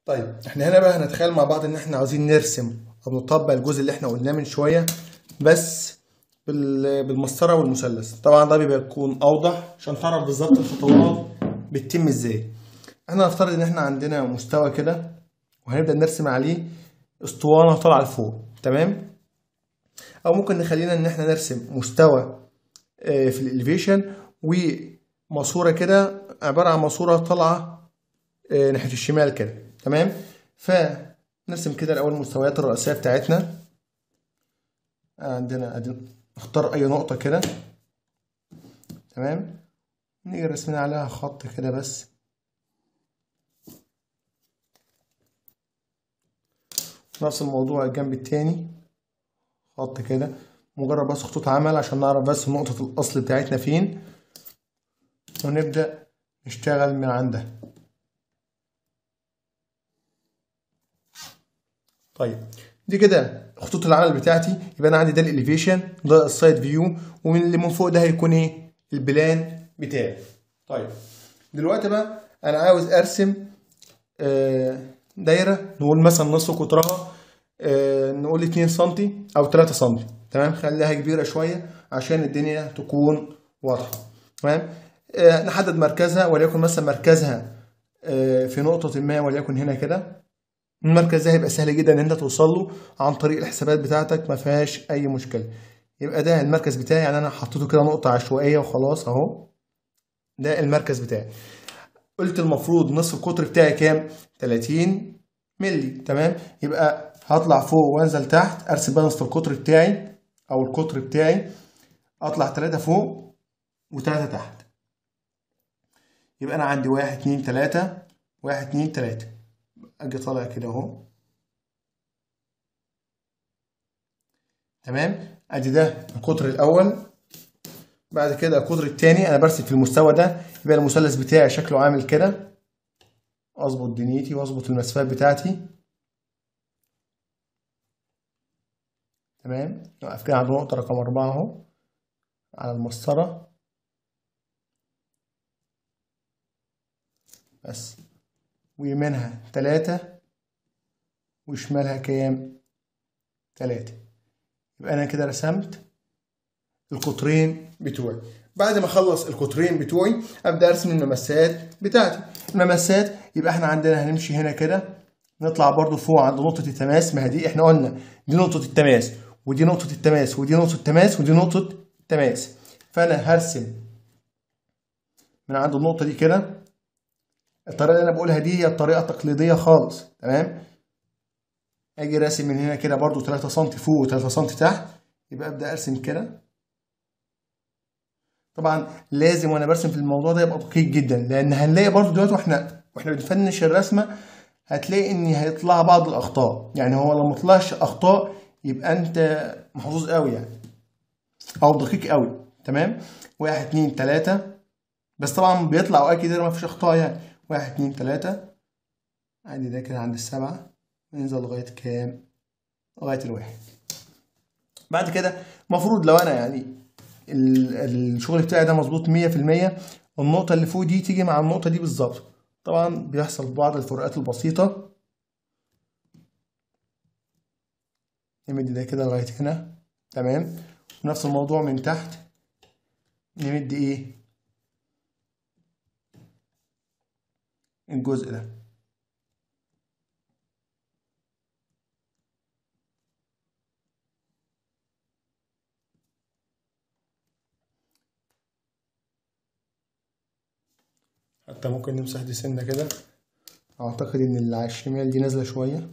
طيب احنا هنا بقى هنتخيل مع بعض ان احنا عاوزين نرسم او نطبق الجزء اللي احنا قلناه من شويه بس بال- بالمسطره والمثلث طبعا ده بيبقى يكون اوضح عشان تعرف بالظبط الخطوات بتتم ازاي احنا هنفترض ان احنا عندنا مستوى كده وهنبدا نرسم عليه اسطوانه طالعه لفوق تمام او ممكن نخلينا ان احنا نرسم مستوى آه، في الاليفيشن وماسوره كده عباره عن ماسوره طالعه آه، ناحيه الشمال كده تمام فنرسم كده الاول المستويات الرئيسيه بتاعتنا عندنا ادي نختار اي نقطه كده تمام نيجي رسمين عليها خط كده بس نفس الموضوع الجنب التاني خط كده مجرد بس خطوط عمل عشان نعرف بس نقطة الأصل بتاعتنا فين ونبدأ نشتغل من عندها طيب دي كده خطوط العمل بتاعتي يبقى انا عندي ده الاليفيشن ده السايد فيو ومن اللي من فوق ده هيكون ايه البلان بتاعي طيب دلوقتي بقى انا عاوز ارسم آه، دايره نقول مثلا نصف قطرها آه، نقول 2 سم او 3 سم تمام خليها كبيره شويه عشان الدنيا تكون واضحه تمام آه، نحدد مركزها وليكن مثلا مركزها آه، في نقطه ما وليكن هنا كده المركز ده هيبقى سهل جدا ان انت توصل له عن طريق الحسابات بتاعتك ما فيهاش اي مشكله يبقى ده المركز بتاعي يعني انا حطيته كده نقطه عشوائيه وخلاص اهو ده المركز بتاعي قلت المفروض نصف القطر بتاعي كام 30 مللي تمام يبقى هطلع فوق وانزل تحت ارسم بقى نصف القطر بتاعي او القطر بتاعي اطلع 3 فوق و3 تحت يبقى انا عندي واحد اتنين تلاتة واحد اتنين تلاتة اجي طالع كده اهو تمام ادي ده القطر الاول بعد كده القطر التاني انا برسم في المستوى ده يبقى المثلث بتاعي شكله عامل كده اظبط دنيتي واظبط المسافات بتاعتي تمام نقف كده عند نقطة رقم أربعة أهو على المسطرة بس ويمينها تلاتة وشمالها كام؟ تلاتة يبقى أنا كده رسمت القطرين بتوعي بعد ما اخلص القطرين بتوعي ابدا ارسم الممسات بتاعتي الممسات يبقى احنا عندنا هنمشي هنا كده نطلع برضو فوق عند نقطة التماس ما هي دي احنا قلنا دي نقطة التماس ودي نقطة التماس ودي نقطة التماس ودي نقطة التماس فانا هرسم من عند النقطة دي كده الطريقة اللي انا بقولها دي هي الطريقة التقليدية خالص تمام اجي راسم من هنا كده برضو 3 سم فوق و3 سم تحت يبقى ابدا ارسم كده طبعا لازم وانا برسم في الموضوع ده يبقى دقيق جدا لان هنلاقي برضو دلوقتي واحنا واحنا بنفنش الرسمه هتلاقي ان هيطلع بعض الاخطاء يعني هو لو ما طلعش اخطاء يبقى انت محظوظ قوي يعني او دقيق قوي تمام واحد اتنين تلاته بس طبعا بيطلع اوقات كتير ما فيش اخطاء يعني واحد اتنين تلاته عادي ده كده عند السبعه ننزل لغايه كام لغايه الواحد بعد كده المفروض لو انا يعني ال- الشغل بتاعي ده مظبوط مية في المية النقطة اللي فوق دي تيجي مع النقطة دي بالظبط طبعا بيحصل بعض الفروقات البسيطة نمد ده كده لغاية هنا تمام ونفس الموضوع من تحت نمد ايه الجزء ده حتى ممكن نمسح دي سنة كده اعتقد ان اللي على الشمال دي نازلة شوية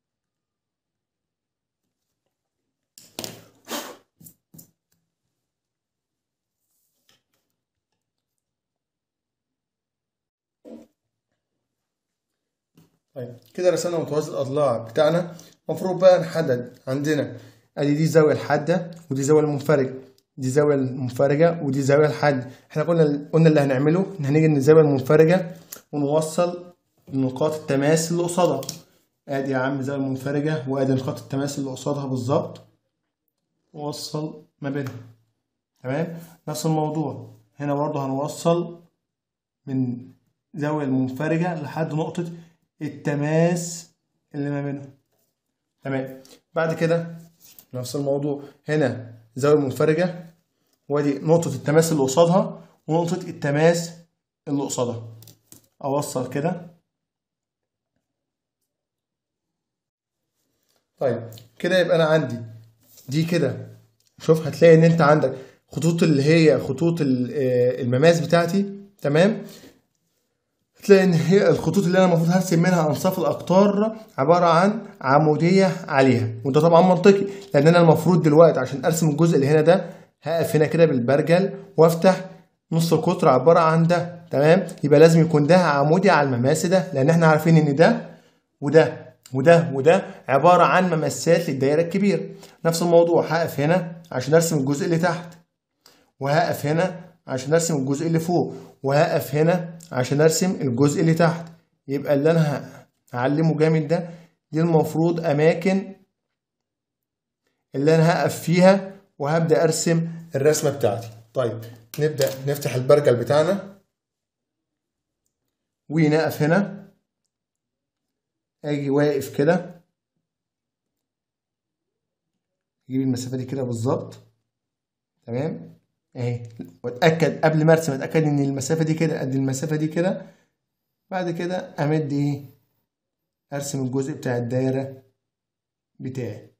طيب كده رسمنا متوازي الاضلاع بتاعنا المفروض بقى نحدد عندنا ادي دي الزاويه الحاده ودي الزاويه المنفرجه دي الزاويه المنفرجه ودي الزاويه الحاده احنا قلنا قلنا اللي هنعمله ان هنيجي من الزاويه المنفرجه ونوصل نقاط التماس اللي قصادها ادي يا عم الزاويه المنفرجه وادي نقاط التماس اللي قصادها بالظبط ووصل ما بينهم تمام نفس الموضوع هنا برضه هنوصل من زاوية المنفرجة لحد نقطة التماس اللي ما بينهم تمام بعد كده نفس الموضوع هنا زاوية منفرجة وادي نقطة التماس اللي قصادها ونقطة التماس اللي قصادها أوصل كده طيب كده يبقى أنا عندي دي كده شوف هتلاقي إن أنت عندك خطوط اللي هي خطوط ال- آه، المماس بتاعتي تمام هتلاقي ان هي الخطوط اللي انا المفروض هرسم منها انصاف الاقطار عباره عن عموديه عليها وده طبعا منطقي لان انا المفروض دلوقتي عشان ارسم الجزء اللي هنا ده هقف هنا كده بالبرجل وافتح نص القطر عباره عن ده تمام يبقى لازم يكون ده عمودي على المماس ده لان احنا عارفين ان ده وده وده وده عباره عن ممسات للدايره الكبيره نفس الموضوع هقف هنا عشان ارسم الجزء اللي تحت وهقف هنا عشان ارسم الجزء اللي فوق وهقف هنا عشان ارسم الجزء اللي تحت يبقى اللي انا ه- هعلمه جامد ده دي المفروض اماكن اللي انا هقف فيها وهبدا ارسم الرسمه بتاعتي طيب نبدا نفتح البرجل بتاعنا ونقف هنا اجي واقف كده اجيب المسافه دي كده بالظبط تمام اهي واتاكد قبل ما ارسم اتاكد ان المسافه دي كده قد المسافه دي كده بعد كده امد ايه ارسم الجزء بتاع الدايره بتاعي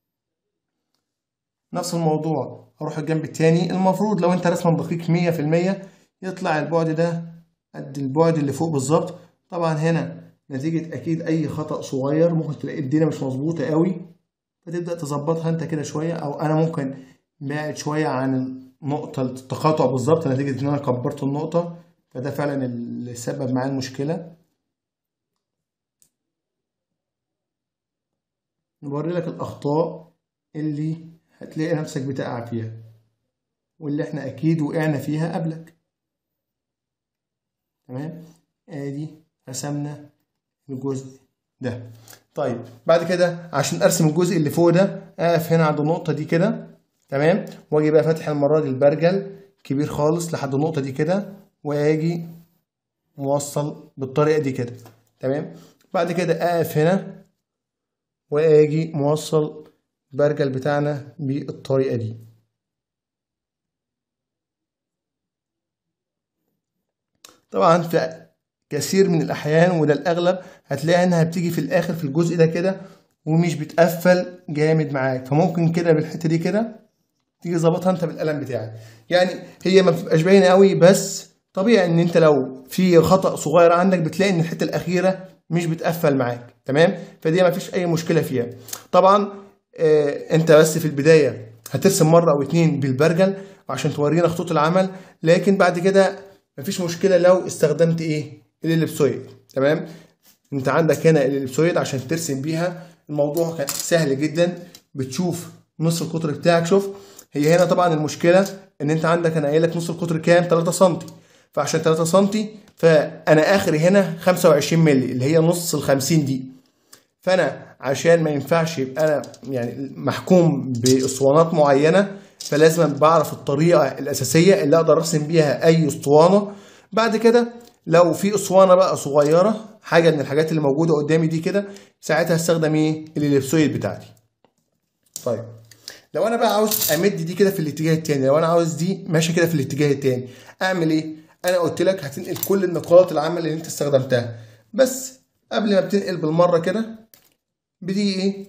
نفس الموضوع اروح الجنب التاني المفروض لو انت رسمك دقيق مية في المية يطلع البعد ده قد البعد اللي فوق بالظبط طبعا هنا نتيجة أكيد أي خطأ صغير ممكن تلاقي الدنيا مش مظبوطة قوي فتبدأ تظبطها أنت كده شوية أو أنا ممكن بعد شوية عن النقطة التقاطع بالظبط نتيجة إن أنا كبرت النقطة فده فعلا اللي سبب معايا المشكلة نوري لك الأخطاء اللي هتلاقي نفسك بتقع فيها واللي احنا أكيد وقعنا فيها قبلك تمام ادي رسمنا الجزء ده طيب بعد كده عشان ارسم الجزء اللي فوق ده اقف هنا عند النقطه دي كده تمام واجي بقى فاتح المره دي البرجل كبير خالص لحد النقطه دي كده واجي موصل بالطريقه دي كده تمام بعد كده اقف هنا واجي موصل البرجل بتاعنا بالطريقه دي طبعا في كثير من الاحيان وده الاغلب هتلاقي انها بتيجي في الاخر في الجزء ده كده ومش بتقفل جامد معاك فممكن كده بالحته دي كده تيجي ظابطها انت بالقلم بتاعك يعني هي ما بتبقاش باينه قوي بس طبيعي ان انت لو في خطا صغير عندك بتلاقي ان الحته الاخيره مش بتقفل معاك تمام فدي ما فيش اي مشكله فيها طبعا آه انت بس في البدايه هترسم مره او اتنين بالبرجل عشان تورينا خطوط العمل لكن بعد كده مفيش مشكله لو استخدمت ايه الاليبسويد تمام انت عندك هنا الاليبسويد عشان ترسم بيها الموضوع كان سهل جدا بتشوف نص القطر بتاعك شوف هي هنا طبعا المشكله ان انت عندك انا قايل لك نص القطر كام 3 سم فعشان 3 سم فانا اخري هنا 25 مللي اللي هي نص ال 50 دي فانا عشان ما ينفعش يبقى انا يعني محكوم باسطوانات معينه فلازم بعرف الطريقه الاساسيه اللي اقدر ارسم بيها اي اسطوانه بعد كده لو في اسطوانه بقى صغيره حاجه من الحاجات اللي موجوده قدامي دي كده ساعتها هستخدم ايه الاليبسويد بتاعتي طيب لو انا بقى عاوز امد دي كده في الاتجاه التاني لو انا عاوز دي ماشيه كده في الاتجاه التاني اعمل ايه انا قلت لك هتنقل كل النقاط العامه اللي انت استخدمتها بس قبل ما بتنقل بالمره كده بتيجي ايه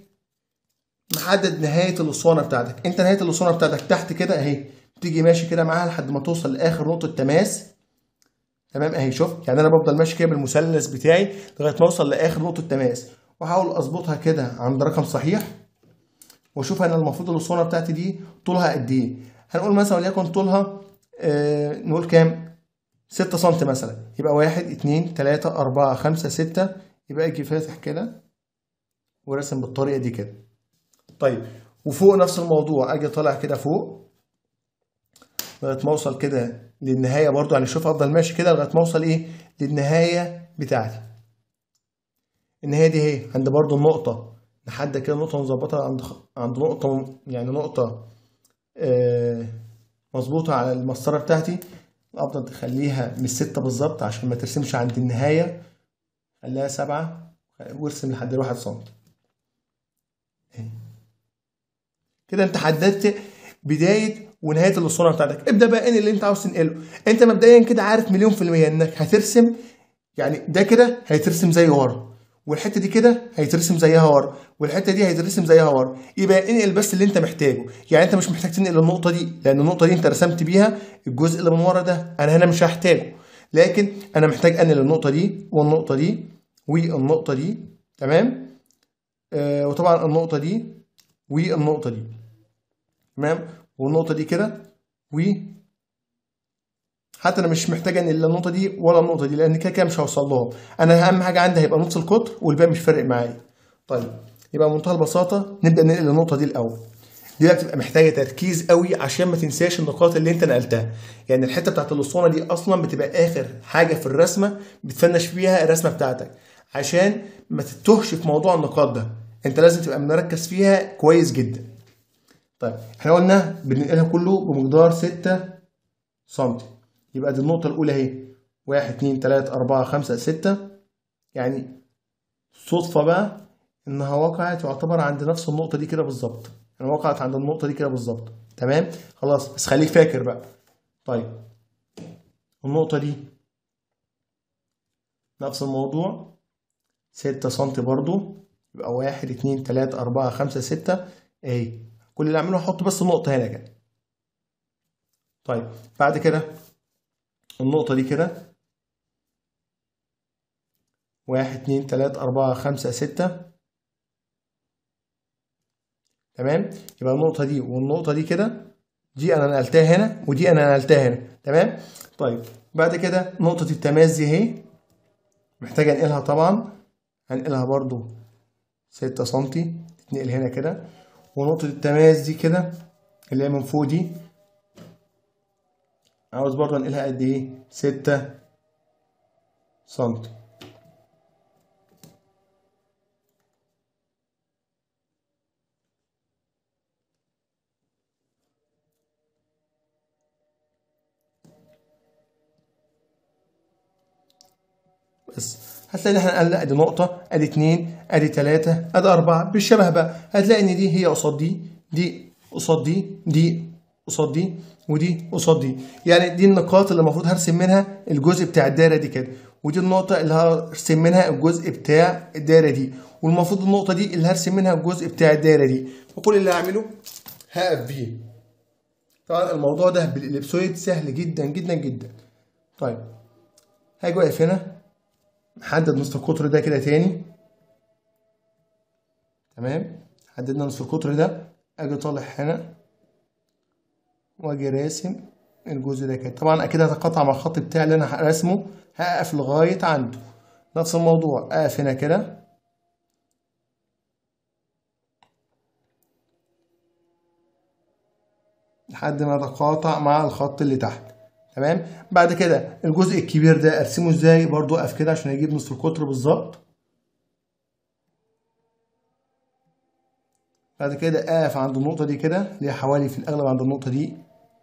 محدد نهايه الاسطوانه بتاعتك انت نهايه الاسطوانه بتاعتك تحت كده اهي تيجي ماشي كده معاها لحد ما توصل لاخر نقطه تماس تمام اهي شوف يعني انا بفضل ماشي كده بالمثلث بتاعي لغايه ما اوصل لاخر نقطه تماس واحاول اظبطها كده عند رقم صحيح واشوف انا المفروض الاسطوانه بتاعتي دي طولها قد ايه هنقول مثلا وليكن طولها آه نقول كام 6 سم مثلا يبقى واحد اتنين تلاتة أربعة خمسة ستة يبقى اجي فاتح كده ورسم بالطريقة دي كده طيب وفوق نفس الموضوع اجي طالع كده فوق لغايه ما اوصل كده للنهايه برضو يعني شوف افضل ماشي كده لغايه ما اوصل ايه للنهايه بتاعتي النهايه دي اهي عند برضو النقطه لحد كده نقطه نظبطها عند عند نقطه يعني نقطه آه مظبوطه على المسطره بتاعتي الافضل تخليها مش ستة بالظبط عشان ما ترسمش عند النهايه خليها سبعة وارسم لحد الواحد سم كده انت حددت بداية ونهاية الاسطوانة بتاعتك ابدأ بقى ان اللي انت عاوز تنقله انت مبدئيا كده عارف مليون في المية انك هترسم يعني ده كده هيترسم زي ورا والحته دي كده هيترسم زيها ورا والحته دي هيترسم زيها ورا يبقى انقل بس اللي انت محتاجه يعني انت مش محتاج تنقل النقطه دي لان النقطه دي انت رسمت بيها الجزء اللي من ورا ده انا هنا مش هحتاجه لكن انا محتاج انقل النقطه دي والنقطه دي والنقطه دي تمام آه وطبعا النقطه دي والنقطه دي تمام والنقطه دي كده و حتى انا مش محتاج ان النقطه دي ولا النقطه دي لان كده كده مش هوصل لهم انا اهم حاجه عندي هيبقى نص القطر والباقي مش فارق معايا طيب يبقى بمنتهى البساطه نبدا ننقل النقطه دي الاول دي بقى بتبقى محتاجه تركيز قوي عشان ما تنساش النقاط اللي انت نقلتها يعني الحته بتاعت الاسطوانه دي اصلا بتبقى اخر حاجه في الرسمه بتفنش فيها الرسمه بتاعتك عشان ما تتوهش في موضوع النقاط ده انت لازم تبقى مركز فيها كويس جدا طيب احنا قلنا بننقلها كله بمقدار 6 سم يبقى دي النقطة الأولى أهي واحد اتنين تلاتة أربعة خمسة ستة يعني صدفة بقى إنها وقعت يعتبر عند نفس النقطة دي كده بالظبط يعني وقعت عند النقطة دي كده بالظبط تمام خلاص بس خليك فاكر بقى طيب النقطة دي نفس الموضوع ستة سنتي برضو يبقى واحد اتنين تلاتة أربعة خمسة ستة أهي كل اللي أعمله أحط بس النقطة هنا كده طيب بعد كده النقطة دي كده واحد اتنين تلاتة أربعة خمسة ستة تمام يبقى النقطة دي والنقطة دي كده دي أنا نقلتها هنا ودي أنا نقلتها هنا تمام طيب بعد كده نقطة التماس دي اهي محتاجة أنقلها طبعا هنقلها برضو ستة سنتي تتنقل هنا كده ونقطة التماس دي كده اللي هي من فوق دي عاوز برضه انقلها قد ايه ستة سنتي بس هتلاقي ان احنا قلنا ادي نقطة ادي اتنين ادي تلاتة ادي اربعة بالشبه بقى هتلاقي ان دي هي قصاد دي دي قصاد دي دي قصاد دي ودي قصاد دي يعني دي النقاط اللي المفروض هرسم منها الجزء بتاع الدايره دي كده ودي النقطه اللي هرسم منها الجزء بتاع الدايره دي والمفروض النقطه دي اللي هرسم منها الجزء بتاع الدايره دي وكل اللي هعمله هقف بيه طبعا الموضوع ده بالاليبسويد سهل جدا جدا جدا طيب هاجي واقف هنا نحدد نصف القطر ده كده تاني تمام حددنا نصف القطر ده اجي طالع هنا واجي راسم الجزء ده كده طبعا اكيد هتقاطع مع الخط بتاعي اللي انا راسمه هقف لغايه عنده نفس الموضوع اقف هنا كده لحد ما اتقاطع مع الخط اللي تحت تمام بعد كده الجزء الكبير ده ارسمه ازاي برضو اقف كده عشان اجيب نصف القطر بالظبط بعد كده اقف عند النقطة دي كده اللي هي حوالي في الأغلب عند النقطة دي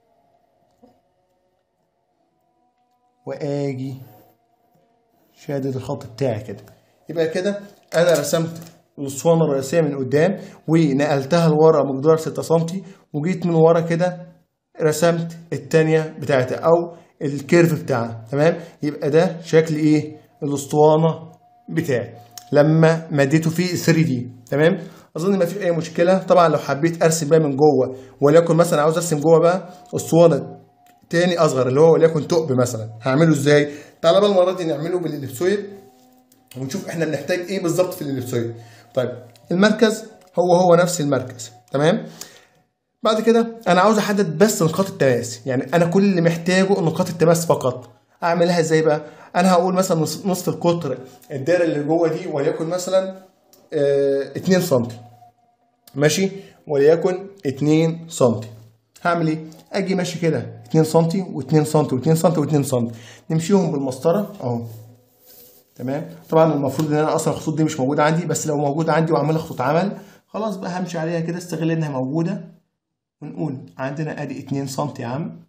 وآجي شادد الخط بتاعي كده يبقى كده أنا رسمت الأسطوانة الرئيسية من قدام ونقلتها لورا مقدار 6 سم وجيت من ورا كده رسمت التانية بتاعتها أو الكيرف بتاعها تمام يبقى ده شكل إيه الأسطوانة بتاعي لما مديته فيه 3 دي تمام اظن ما فيش اي مشكله طبعا لو حبيت ارسم بقى من جوه وليكن مثلا عاوز ارسم جوه بقى اسطوانه تاني اصغر اللي هو وليكن ثقب مثلا هعمله ازاي تعالى بقى المره دي نعمله بالاليبسويد ونشوف احنا بنحتاج ايه بالظبط في الاليبسويد طيب المركز هو هو نفس المركز تمام بعد كده انا عاوز احدد بس نقاط التماس يعني انا كل اللي محتاجه نقاط التماس فقط اعملها ازاي بقى انا هقول مثلا نصف القطر الدايره اللي جوه دي وليكن مثلا اه 2 سم ماشي وليكن 2 سم هعمل ايه اجي ماشي كده 2 سم و2 سم و2 سم و2 سم نمشيهم بالمسطره اهو تمام طبعا المفروض ان انا اصلا الخطوط دي مش موجوده عندي بس لو موجوده عندي واعملها خطوط عمل خلاص بقى همشي عليها كده استغل انها موجوده ونقول عندنا ادي 2 سم يا عم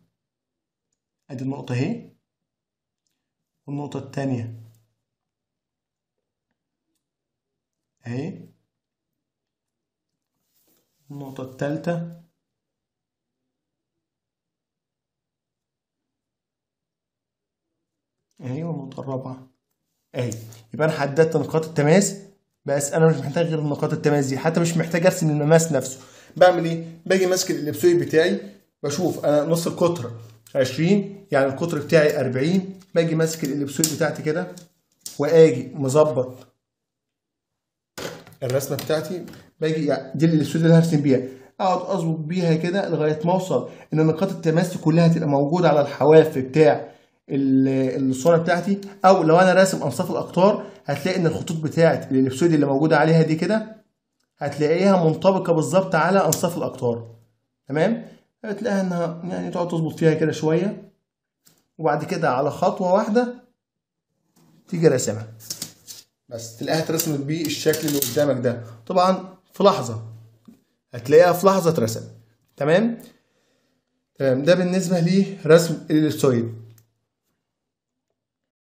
ادي النقطه اهي والنقطه الثانيه اهي النقطة التالتة اهي والنقطة الرابعة اهي يبقى انا حددت نقاط التماس بس انا مش محتاج غير نقاط التماس دي حتى مش محتاج ارسم المماس نفسه بعمل ايه باجي ماسك الاليبسويد بتاعي بشوف انا نص القطر 20 يعني القطر بتاعي 40 باجي ماسك الاليبسويد بتاعتي كده واجي مظبط الرسمه بتاعتي باجي يعني دي الاليبسويد اللي هرسم بيها اقعد اظبط بيها كده لغايه ما اوصل ان نقاط التماس كلها تبقى موجوده على الحواف بتاع الصوره بتاعتي او لو انا راسم انصاف الاقطار هتلاقي ان الخطوط بتاعت الاليبسويد اللي موجوده عليها دي كده هتلاقيها منطبقه بالظبط على انصاف الاقطار تمام هتلاقيها انها يعني تقعد تظبط فيها كده شويه وبعد كده على خطوه واحده تيجي راسمها بس تلاقيها اترسمت بالشكل اللي قدامك ده طبعا في لحظه هتلاقيها في لحظه اترسم تمام تمام ده بالنسبه لرسم الاليبسويد